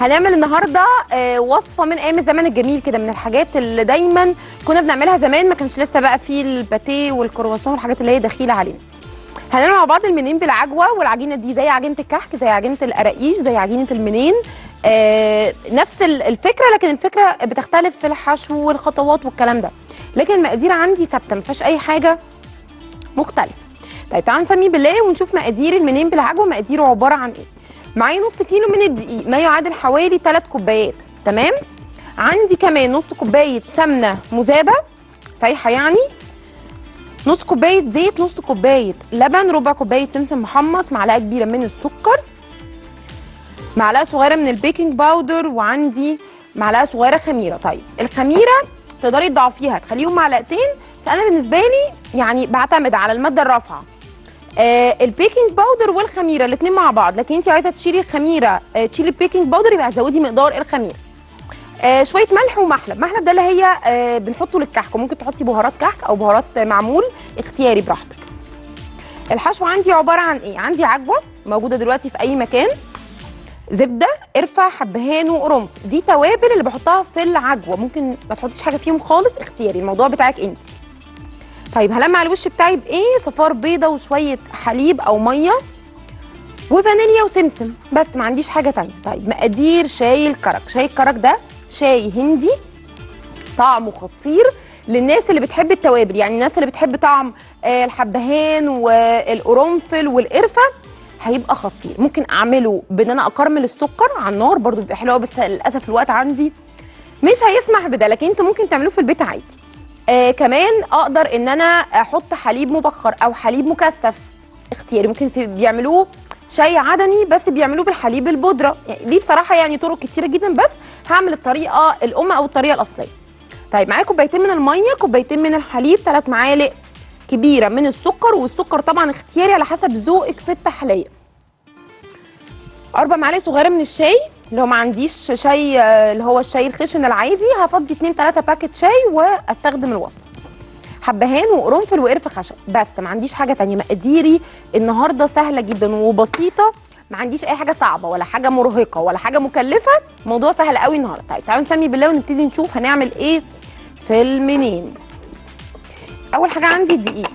هنعمل النهارده آه، وصفه من ايام الزمن الجميل كده من الحاجات اللي دايما كنا بنعملها زمان ما كانش لسه بقى فيه الباتيه والكرواسون والحاجات اللي هي دخيله علينا هنعمل مع بعض المنين بالعجوه والعجينه دي زي عجينه الكحك زي عجينه القراقيش زي عجينه المنين آه نفس ال- الفكره لكن الفكره بتختلف في الحشو والخطوات والكلام ده لكن المقادير عندي ثابته ما فيهاش اي حاجه مختلفه طيب تعالوا نسمي بالله ونشوف مقادير المنين بالعجوه مقاديره عباره عن ايه معايا نص كيلو من الدقيق ما يعادل حوالي 3 كوبايات تمام عندي كمان نص كوبايه سمنه مذابه سايحه يعني نص كوبايه زيت نص كوبايه لبن ربع كوبايه سمسم محمص معلقه كبيره من السكر معلقه صغيره من البيكنج باودر وعندي معلقه صغيره خميره طيب الخميره تقدري تضعفيها تخليهم معلقتين بس انا بالنسبه لي يعني بعتمد على الماده الرافعه آه البيكنج باودر والخميره الاثنين مع بعض لكن انت عايزه تشيلي الخميره آه تشيلي البيكنج باودر يبقى زودي مقدار الخميره آه شويه ملح ومحلب محلب ده اللي هي آه بنحطه للكحك وممكن تحطي بهارات كحك او بهارات معمول اختياري براحتك الحشو عندي عباره عن ايه عندي عجوه موجوده دلوقتي في اي مكان زبده قرفه حبهان وقرنفل دي توابل اللي بحطها في العجوه ممكن ما تحطيش حاجه فيهم خالص اختياري الموضوع بتاعك انت طيب هلمع الوش بتاعي بايه صفار بيضه وشويه حليب او ميه وفانيليا وسمسم بس ما عنديش حاجه تانية طيب مقادير شاي الكرك شاي الكرك ده شاي هندي طعمه خطير للناس اللي بتحب التوابل يعني الناس اللي بتحب طعم آه، الحبهان والقرنفل والقرفه هيبقى خطير ممكن اعمله بان انا اكرمل السكر على النار برضو بيبقى حلو أوي، بس للاسف الوقت عندي مش هيسمح بده لكن انتوا ممكن تعملوه في البيت عادي آه كمان اقدر ان انا احط حليب مبخر او حليب مكثف اختياري ممكن في بيعملوه شاي عدني بس بيعملوه بالحليب البودره يعني دي بصراحه يعني طرق كتيره جدا بس هعمل الطريقه الام او الطريقه الاصليه طيب معايا كوبايتين من الميه كوبايتين من الحليب ثلاث معالق كبيره من السكر والسكر طبعا اختياري على حسب ذوقك في التحليه اربع معالق صغيره من الشاي لو ما عنديش شاي آه، اللي هو الشاي الخشن العادي هفضي 2 3 باكت شاي واستخدم الوصفه حبهان وقرنفل وقرفه خشب بس ما عنديش حاجه تانية مقاديري النهارده سهله جدا وبسيطه ما عنديش اي حاجه صعبه ولا حاجه مرهقه ولا حاجه مكلفه الموضوع سهل قوي النهارده طيب تعالوا نسمي بالله ونبتدي نشوف هنعمل ايه في المنين اول حاجه عندي دقيق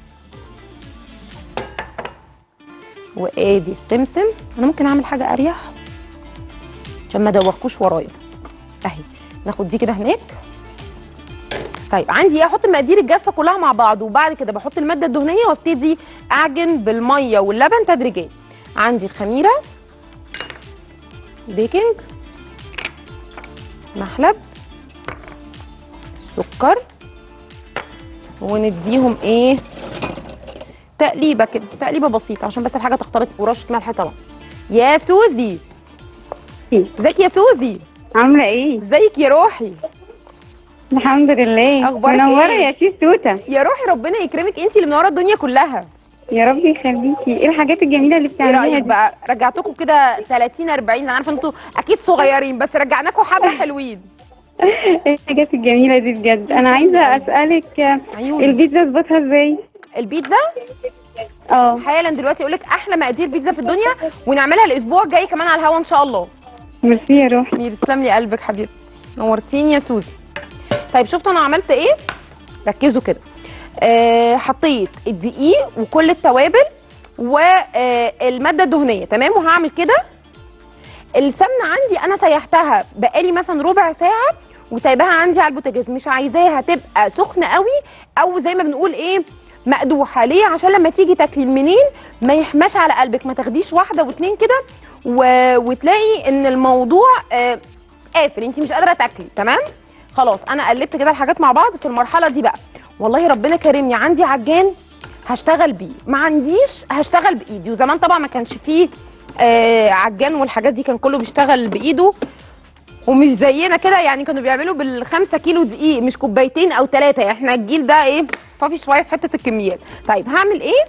وادي السمسم انا ممكن اعمل حاجه اريح عشان ما ادوخكوش ورايا اهي ناخد دي كده هناك طيب عندي ايه احط المقادير الجافه كلها مع بعض وبعد كده بحط الماده الدهنيه وابتدي اعجن بالميه واللبن تدريجيا عندي الخميره بيكنج محلب السكر ونديهم ايه تقليبه كده تقليبه بسيطه عشان بس الحاجه تختلط ورشه ملح طبعا يا سوزي ازيك يا سوزي عاملة ايه؟ ازيك يا روحي الحمد لله أخبارك منورة إيه؟ يا شيف توتة يا روحي ربنا يكرمك انت اللي منوره الدنيا كلها يا رب يخليكي ايه الحاجات الجميلة اللي ايه بتعمليها رايك دي؟ بقى رجعتكم كده 30 40 انا عارفه انتوا اكيد صغيرين بس رجعناكم حبه حلوين ايه الحاجات الجميلة دي بجد انا عايزة اسألك آه، عيوني البيتزا اظبطها ازاي؟ البيتزا اه حالا دلوقتي اقول لك احلى مقادير بيتزا في الدنيا ونعملها الاسبوع الجاي كمان على الهوا ان شاء الله ميرسي يا روحي مير تسلم لي قلبك حبيبتي نورتيني يا سوزي طيب شفتوا انا عملت ايه ركزوا كده آه حطيت الدقيق وكل التوابل والماده الدهنيه تمام وهعمل كده السمنه عندي انا سيحتها بقالي مثلا ربع ساعه وسايباها عندي على البوتاجاز مش عايزاها تبقى سخنه قوي او زي ما بنقول ايه مقدوحه ليه عشان لما تيجي تاكلي المنين ما يحماش على قلبك ما تاخديش واحده واتنين كده و... وتلاقي ان الموضوع آه قافل انت مش قادره تاكلي تمام خلاص انا قلبت كده الحاجات مع بعض في المرحله دي بقى والله ربنا كرمني عندي عجان هشتغل بيه ما عنديش هشتغل بايدي وزمان طبعا ما كانش فيه آه عجان والحاجات دي كان كله بيشتغل بايده ومش زينا كده يعني كانوا بيعملوا بالخمسة كيلو دقيق مش كوبايتين او ثلاثة يعني احنا الجيل ده ايه فافي شوية في حتة الكميات طيب هعمل ايه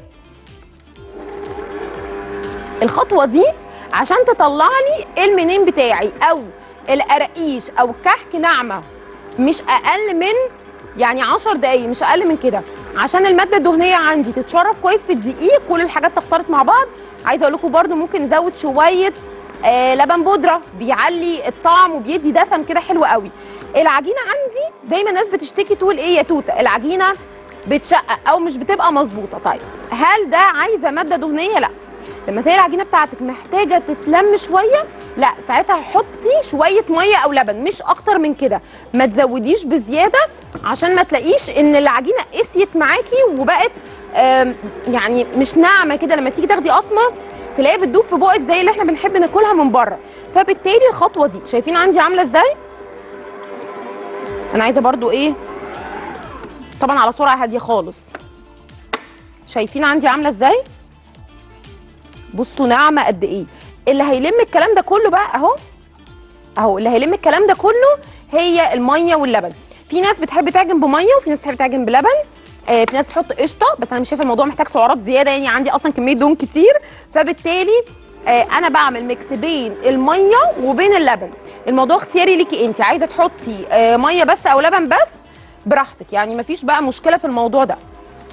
الخطوة دي عشان تطلع لي المنين بتاعي او القراقيش او الكحك ناعمة مش اقل من يعني 10 دقايق مش اقل من كده عشان الماده الدهنيه عندي تتشرب كويس في الدقيق كل الحاجات تختلط مع بعض عايزه اقول لكم برده ممكن نزود شويه آه لبن بودره بيعلي الطعم وبيدي دسم كده حلو قوي العجينه عندي دايما الناس بتشتكي تقول ايه يا توته العجينه بتشقق او مش بتبقى مظبوطه طيب هل ده عايزه ماده دهنيه لا لما تلاقي العجينه بتاعتك محتاجه تتلم شويه لا ساعتها حطي شويه ميه او لبن مش اكتر من كده ما تزوديش بزياده عشان ما تلاقيش ان العجينه قسيت معاكي وبقت آم، يعني مش ناعمه كده لما تيجي تاخدي قطمه تلاقيها بتدوب في بقك زي اللي احنا بنحب ناكلها من بره فبالتالي الخطوه دي شايفين عندي عامله ازاي انا عايزه برضو ايه طبعا على سرعه هاديه خالص شايفين عندي عامله ازاي بصوا ناعمه قد ايه اللي هيلم الكلام ده كله بقى اهو اهو اللي هيلم الكلام ده كله هي الميه واللبن في ناس بتحب تعجن بميه وفي ناس بتحب تعجن بلبن آه في ناس بتحط قشطه بس انا مش شايفه الموضوع محتاج سعرات زياده يعني عندي اصلا كميه دهون كتير فبالتالي آه انا بعمل ميكس بين الميه وبين اللبن الموضوع اختياري ليكي انت عايزه تحطي آه ميه بس او لبن بس براحتك يعني مفيش بقى مشكله في الموضوع ده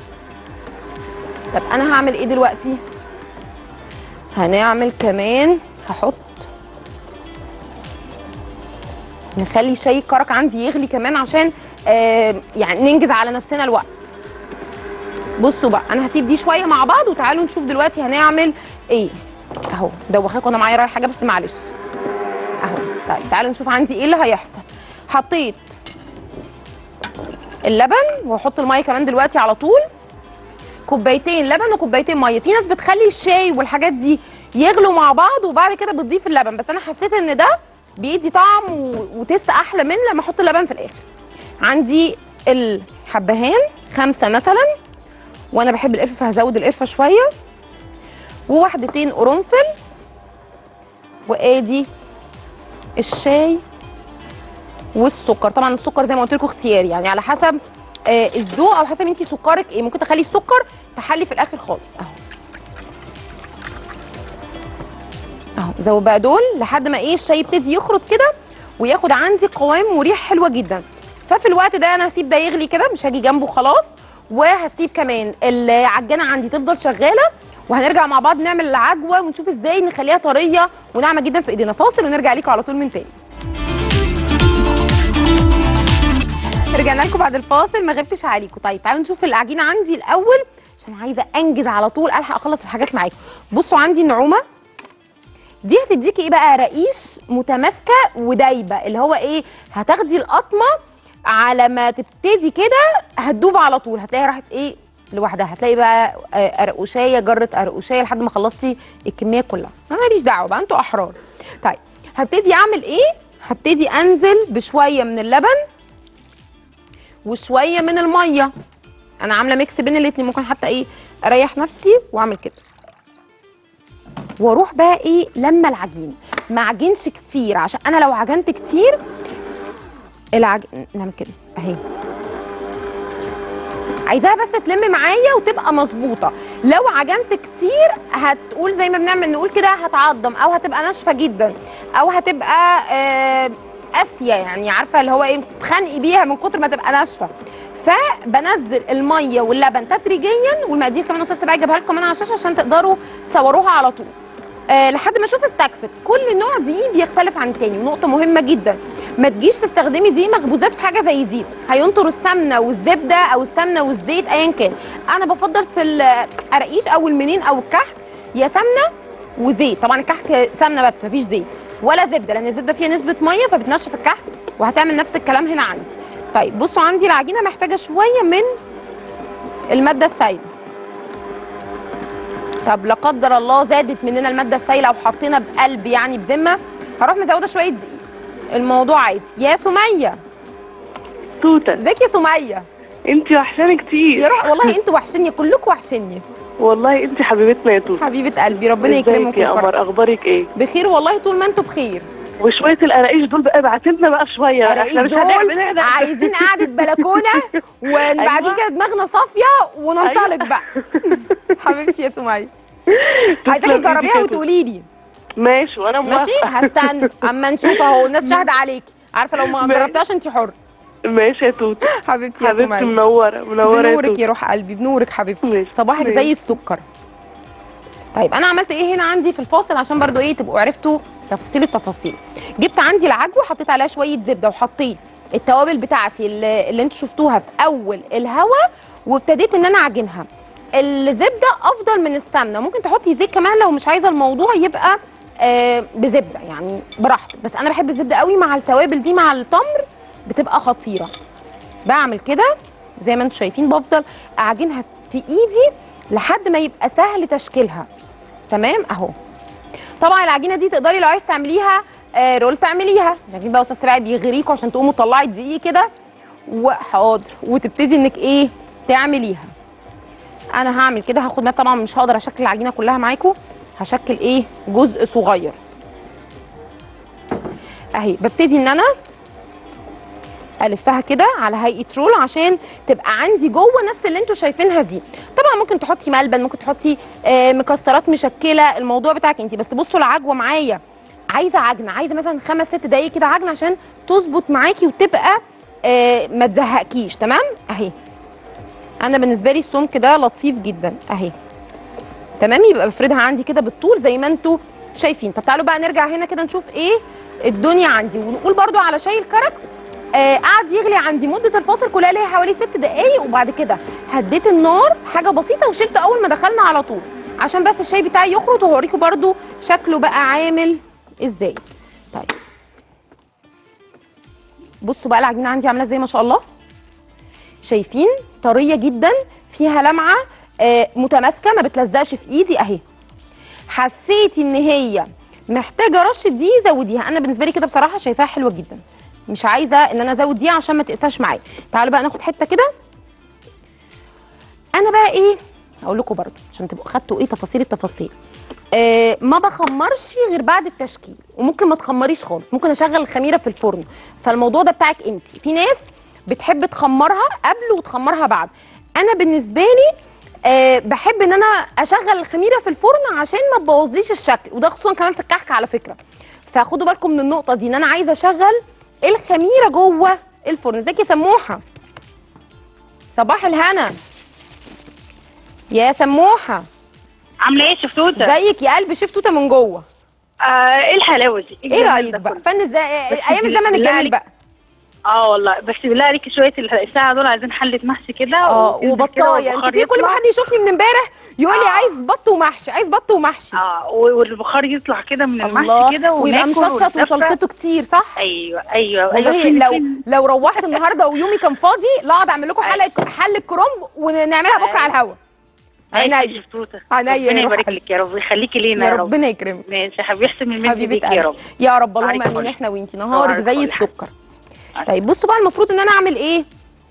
طب انا هعمل ايه دلوقتي هنعمل كمان هحط نخلي شاي الكرك عندي يغلي كمان عشان آه يعني ننجز على نفسنا الوقت بصوا بقى انا هسيب دي شويه مع بعض وتعالوا نشوف دلوقتي هنعمل ايه اهو دوخاكم وانا معايا رايح حاجه بس معلش اهو طيب تعالوا نشوف عندي ايه اللي هيحصل حطيت اللبن وهحط الميه كمان دلوقتي على طول كوبايتين لبن وكوبايتين ميه في ناس بتخلي الشاي والحاجات دي يغلوا مع بعض وبعد كده بتضيف اللبن بس انا حسيت ان ده بيدي طعم و... وتست احلى من لما احط اللبن في الاخر عندي الحبهان خمسه مثلا وانا بحب القرفه فهزود القرفه شويه وواحدتين قرنفل وادي الشاي والسكر طبعا السكر زي ما قلت لكم اختياري يعني على حسب آه الذوق او حسب انت سكرك ايه ممكن تخلي السكر تحلي في الاخر خالص اهو اهو زود بقى دول لحد ما ايه الشاي يبتدي يخرط كده وياخد عندي قوام وريح حلوه جدا ففي الوقت ده انا هسيب ده يغلي كده مش هاجي جنبه خلاص وهسيب كمان العجانه عندي تفضل شغاله وهنرجع مع بعض نعمل العجوه ونشوف ازاي نخليها طريه وناعمه جدا في ايدينا فاصل ونرجع ليكم على طول من تاني رجعنا لكم بعد الفاصل ما غبتش عليكم طيب تعالوا نشوف العجينه عندي الاول عشان عايزه انجز على طول الحق اخلص الحاجات معاكم بصوا عندي النعومه دي هتديكي ايه بقى رقيش متماسكه ودايبه اللي هو ايه هتاخدي القطمه على ما تبتدي كده هتدوب على طول هتلاقيها راحت ايه لوحدها هتلاقي بقى آه، قرقوشايه جره قرقوشايه لحد ما خلصتي الكميه كلها انا ماليش دعوه بقى انتوا احرار طيب هبتدي اعمل ايه هبتدي انزل بشويه من اللبن وشويه من الميه انا عامله ميكس بين الاتنين ممكن حتى ايه اريح نفسي واعمل كده واروح بقى ايه لما العجين ما عجنش كتير عشان انا لو عجنت كتير العج... نعمل كده اهي عايزاها بس تلم معايا وتبقى مظبوطه لو عجنت كتير هتقول زي ما بنعمل نقول كده هتعضم او هتبقى ناشفه جدا او هتبقى آه قاسيه يعني عارفه اللي هو ايه تخنقي بيها من كتر ما تبقى ناشفه فبنزل الميه واللبن تدريجيا والمقادير كمان استاذ سباعي جابها لكم انا على الشاشه عشان تقدروا تصوروها على طول آه لحد ما اشوف استكفت كل نوع دقيق بيختلف عن التاني ونقطه مهمه جدا ما تجيش تستخدمي دي مخبوزات في حاجه زي دي هينطر السمنه والزبده او السمنه والزيت ايا كان انا بفضل في القراقيش او المنين او الكحك يا سمنه وزيت طبعا الكحك سمنه بس مفيش زيت ولا زبده لان الزبده فيها نسبه ميه فبتنشف الكحك وهتعمل نفس الكلام هنا عندي طيب بصوا عندي العجينه محتاجه شويه من الماده السائله طب لا قدر الله زادت مننا الماده السائله او حطينا بقلب يعني بذمه هروح مزوده شويه دقيق الموضوع عادي يا سميه توتة ازيك يا سميه انت وحشاني كتير يا روح والله انتوا وحشني كلكم وحشني والله انت حبيبتنا يا توتة حبيبه قلبي ربنا يكرمك ازيك يا ويفرحك قمر اخبارك ايه بخير والله طول ما انتوا بخير وشويه القراقيش دول بقى ابعتلنا بقى شويه الرئيس احنا مش دول هنعمل احنا عايزين قعده بلكونه وبعدين أيوة. كده دماغنا صافيه وننطلق أيوة. بقى حبيبتي يا سميه تسلم عايزاكي إيدك تجربيها يا توتة. وتقولي لي ماشي وانا ماشي موافقه هستنى اما نشوف اهو الناس شاهده عليكي عارفه لو ما ماشي. جربتهاش انت حر ماشي يا توتة حبيبتي يا حبيبتي سميه منوره منوره يا بنورك توتة يا روح قلبي بنورك حبيبتي ماشي. صباحك ماشي. زي السكر طيب انا عملت ايه هنا عندي في الفاصل عشان برضو ايه تبقوا عرفتوا تفاصيل التفاصيل جبت عندي العجوه حطيت عليها شويه زبده وحطيت التوابل بتاعتي اللي, اللي انتوا شفتوها في اول الهوا وابتديت ان انا اعجنها الزبده افضل من السمنه ممكن تحطي زيت كمان لو مش عايزه الموضوع يبقى آه بزبده يعني براحتك بس انا بحب الزبده قوي مع التوابل دي مع التمر بتبقى خطيره بعمل كده زي ما انتم شايفين بفضل اعجنها في ايدي لحد ما يبقى سهل تشكيلها تمام اهو طبعا العجينه دي تقدري لو عايز تعمليها آه رول تعمليها لكن بقى استاذ سباعي بيغريكوا عشان تقوموا تطلعي الدقيق كده وحاضر وتبتدي انك ايه تعمليها انا هعمل كده هاخد ما طبعا مش هقدر اشكل العجينه كلها معاكم هشكل ايه جزء صغير اهي ببتدي ان انا الفها كده على هيئه رول عشان تبقى عندي جوه نفس اللي انتوا شايفينها دي طبعا ممكن تحطي ملبن ممكن تحطي آه مكسرات مشكله الموضوع بتاعك انت بس بصوا العجوه معايا عايزه عجنه عايزه مثلا خمس ست دقايق كده عجنه عشان تظبط معاكي وتبقى آه ما تزهقكيش تمام اهي انا بالنسبه لي السمك ده لطيف جدا اهي تمام يبقى بفردها عندي كده بالطول زي ما انتوا شايفين طب تعالوا بقى نرجع هنا كده نشوف ايه الدنيا عندي ونقول برضو على شاي الكرك آه قعد يغلي عندي مده الفاصل كلها اللي هي حوالي ست دقايق وبعد كده هديت النار حاجه بسيطه وشلت اول ما دخلنا على طول عشان بس الشاي بتاعي يخرط وهوريكم برضو شكله بقى عامل ازاي طيب بصوا بقى العجينه عندي عامله ازاي ما شاء الله شايفين طريه جدا فيها لمعه آه متماسكه ما بتلزقش في ايدي اهي حسيتي ان هي محتاجه رشه دي زوديها انا بالنسبه لي كده بصراحه شايفاها حلوه جدا مش عايزه ان انا ازود دي عشان ما تقساش معايا تعالوا بقى ناخد حته كده انا بقى ايه هقول لكم برضو عشان تبقوا خدتوا ايه تفاصيل التفاصيل آه ما بخمرش غير بعد التشكيل وممكن ما تخمريش خالص ممكن اشغل الخميره في الفرن فالموضوع ده بتاعك انت في ناس بتحب تخمرها قبل وتخمرها بعد انا بالنسبه لي أه بحب ان انا اشغل الخميره في الفرن عشان ما تبوظليش الشكل وده خصوصا كمان في الكحك على فكره فخدوا بالكم من النقطه دي ان انا عايزه اشغل الخميره جوه الفرن ازيك يا سموحه صباح الهنا يا سموحه عامله ايه شفتوته؟ ازيك يا قلبي شفت توته من جوه آه ايه الحلاوه دي؟ ايه الجمال رايك ده بقى كله؟ فن ازاي بس ايام الزمن بالله الجميل عليك. بقى اه والله بس بالله عليكي شويه الساعه دول عايزين حله محشي كده اه وإنزل كده وبطايه انت والبخار في كل ما يطلع. حد يشوفني من امبارح يقول لي آه. عايز بط ومحشي عايز بط ومحشي اه و- والبخار يطلع كده من الله المحشي كده ويبقى وناكل مشطشط ونتدفى. وشلطته كتير صح ايوه ايوه ايوه والله فين- لو فين؟ لو روحت النهارده ويومي كان فاضي لا اقعد اعمل لكم حلقه حل الكرنب ونعملها بكره على الهوا ماشي عينيا يا شفتوته عينيا يا ربنا روح يبارك قلبي. لك يا رب ويخليكي لينا يا يا رب ربنا يكرمك ماشي يا حبيبي يحسن من مني حبيبه بيك يا رب قلبي يا رب اللهم عليك امين الفل. احنا وانتي نهارك عليك زي الفل. السكر عليك. طيب بصوا بقى المفروض ان انا اعمل ايه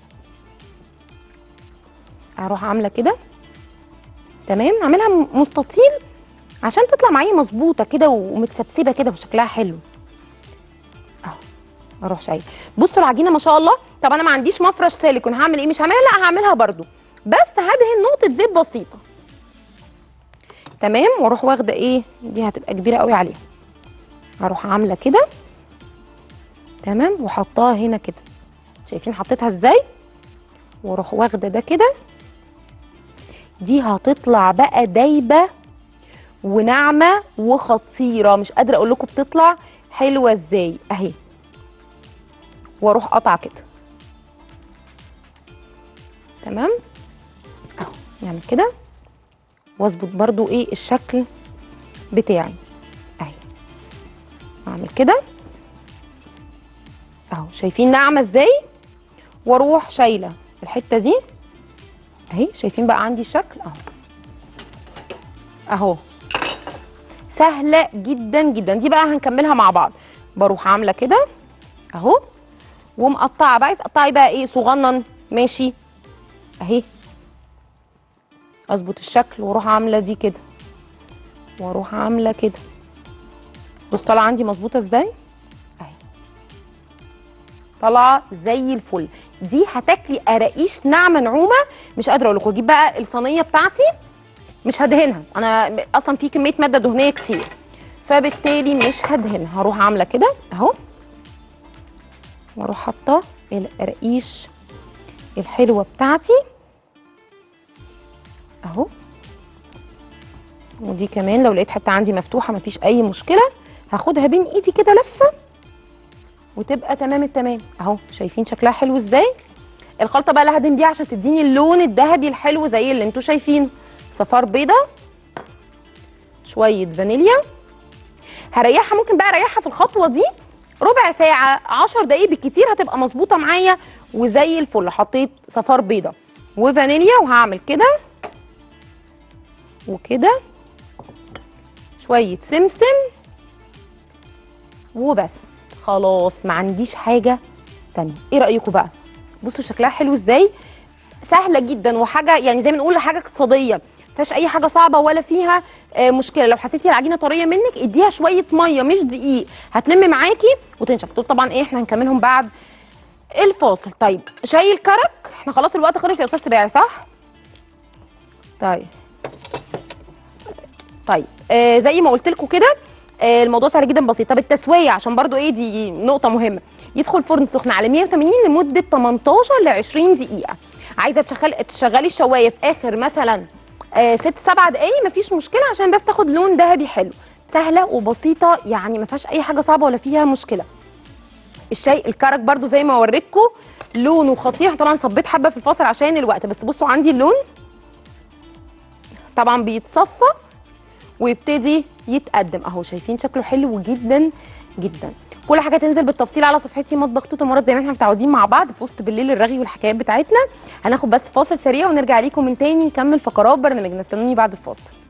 اروح عامله كده تمام اعملها م- مستطيل عشان تطلع معايا مظبوطه كده ومتسبسبه كده وشكلها حلو اهو اروح شايله بصوا العجينه ما شاء الله طب انا ما عنديش مفرش سيليكون هعمل ايه مش هعملها لا هعملها برضو بس هدهن نقطه زيت بسيطه تمام واروح واخده ايه دي هتبقى كبيره قوي عليها هروح عامله كده تمام وحطاها هنا كده شايفين حطيتها ازاي واروح واخده ده كده دي هتطلع بقى دايبه وناعمه وخطيره مش قادره اقول لكم بتطلع حلوه ازاي اهي واروح قطع كده تمام اهو نعمل كده واظبط برضو ايه الشكل بتاعي اهي اعمل كده اهو شايفين ناعمه ازاي واروح شايله الحته دي اهي شايفين بقى عندي الشكل اهو اهو سهله جدا جدا دي بقى هنكملها مع بعض بروح عامله كده اهو ومقطعه بقى عايز تقطعي بقى ايه صغنن ماشي اهي اظبط الشكل واروح عامله دي كده واروح عامله كده بص طالعه عندي مظبوطه ازاي اهي طالعه زي الفل دي هتاكلي قراقيش ناعمه نعومه مش قادره اقول لكم اجيب بقى الصينيه بتاعتي مش هدهنها انا اصلا في كميه ماده دهنيه كتير فبالتالي مش هدهنها هروح عامله كده اهو واروح حاطه القراقيش الحلوه بتاعتي اهو ودي كمان لو لقيت حته عندي مفتوحه مفيش اي مشكله هاخدها بين ايدي كده لفه وتبقى تمام التمام اهو شايفين شكلها حلو ازاي الخلطه بقى اللي هدهن بيها عشان تديني اللون الذهبي الحلو زي اللي انتوا شايفينه صفار بيضه شويه فانيليا هريحها ممكن بقى اريحها في الخطوه دي ربع ساعه 10 دقايق بالكتير هتبقى مظبوطه معايا وزي الفل حطيت صفار بيضه وفانيليا وهعمل كده وكده شويه سمسم وبس خلاص ما عنديش حاجه تانية ايه رايكم بقى بصوا شكلها حلو ازاي سهله جدا وحاجه يعني زي ما نقول حاجه اقتصاديه فيهاش اي حاجه صعبه ولا فيها آه، مشكله لو حسيتي العجينه طريه منك اديها شويه ميه مش دقيق هتلم معاكي وتنشف دول طبعا ايه احنا هنكملهم بعد الفاصل طيب شاي الكرك احنا خلاص الوقت خلص يا استاذ سباعي صح طيب طيب آه زي ما قلت لكم كده آه الموضوع سهل جدا بسيط طب التسويه عشان برضو ايه دي نقطه مهمه يدخل فرن سخن على 180 لمده 18 ل 20 دقيقه عايزه تشغل تشغلي الشوايه في اخر مثلا آه ست سبع دقايق مفيش مشكله عشان بس تاخد لون ذهبي حلو سهله وبسيطه يعني ما فيهاش اي حاجه صعبه ولا فيها مشكله الشاي الكرك برضو زي ما وريتكم لونه خطير طبعا صبيت حبه في الفاصل عشان الوقت بس بصوا عندي اللون طبعا بيتصفى ويبتدي يتقدم اهو شايفين شكله حلو جدا جدا كل حاجه تنزل بالتفصيل على صفحتي مطبخ توته مراد زي ما احنا متعودين مع بعض بوست بالليل الرغي والحكايات بتاعتنا هناخد بس فاصل سريع ونرجع ليكم من تاني نكمل فقرات برنامجنا استنوني بعد الفاصل